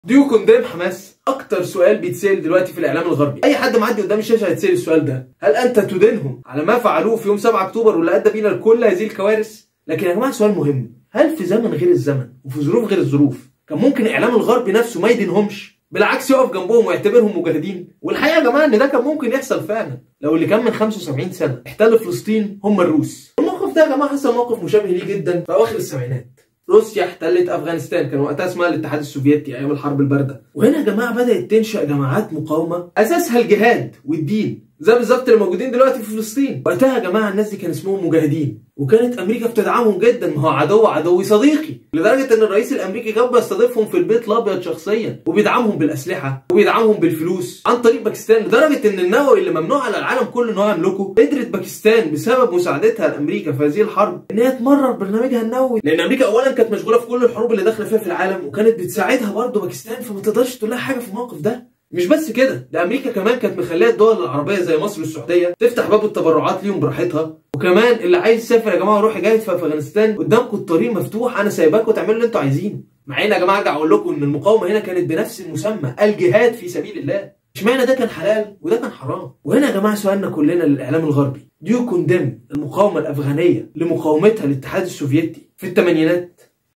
ديو كوندام حماس اكتر سؤال بيتسال دلوقتي في الاعلام الغربي اي حد معدي قدام الشاشه هيتسال السؤال ده هل انت تدينهم على ما فعلوه في يوم 7 اكتوبر واللي ادى بينا لكل هذه الكوارث لكن يا جماعه سؤال مهم هل في زمن غير الزمن وفي ظروف غير الظروف كان ممكن الاعلام الغربي نفسه ما يدينهمش بالعكس يقف جنبهم ويعتبرهم مجاهدين والحقيقه يا جماعه ان ده كان ممكن يحصل فعلا لو اللي كان من 75 سنه احتل فلسطين هم الروس الموقف ده يا جماعه حصل موقف مشابه ليه جدا في اواخر السبعينات روسيا احتلت افغانستان كان وقتها اسمها الاتحاد السوفيتي ايام الحرب البارده وهنا يا جماعه بدات تنشا جماعات مقاومه اساسها الجهاد والدين زي بالظبط اللي موجودين دلوقتي في فلسطين وقتها يا جماعه الناس دي كان اسمهم مجاهدين وكانت امريكا بتدعمهم جدا ما هو عدو عدوي صديقي لدرجه ان الرئيس الامريكي كان بيستضيفهم في البيت الابيض شخصيا وبيدعمهم بالاسلحه وبيدعمهم بالفلوس عن طريق باكستان لدرجه ان النووي اللي ممنوع على العالم كله ان هو يملكه قدرت باكستان بسبب مساعدتها لامريكا في هذه الحرب ان هي تمرر برنامجها النووي لان امريكا اولا كانت مشغوله في كل الحروب اللي داخله فيها في العالم وكانت بتساعدها برضه باكستان فما تقدرش تقول لها حاجه في الموقف ده مش بس كده ده امريكا كمان كانت مخليه الدول العربيه زي مصر والسعوديه تفتح باب التبرعات ليهم براحتها وكمان اللي عايز يسافر يا جماعه يروح يجاهد في افغانستان قدامكم الطريق مفتوح انا سايباكم تعملوا اللي انتوا عايزينه مع ان يا جماعه ارجع اقول لكم ان المقاومه هنا كانت بنفس المسمى الجهاد في سبيل الله اشمعنى ده كان حلال وده كان حرام وهنا يا جماعه سؤالنا كلنا للاعلام الغربي ديو كوندم المقاومه الافغانيه لمقاومتها للاتحاد السوفيتي في الثمانينات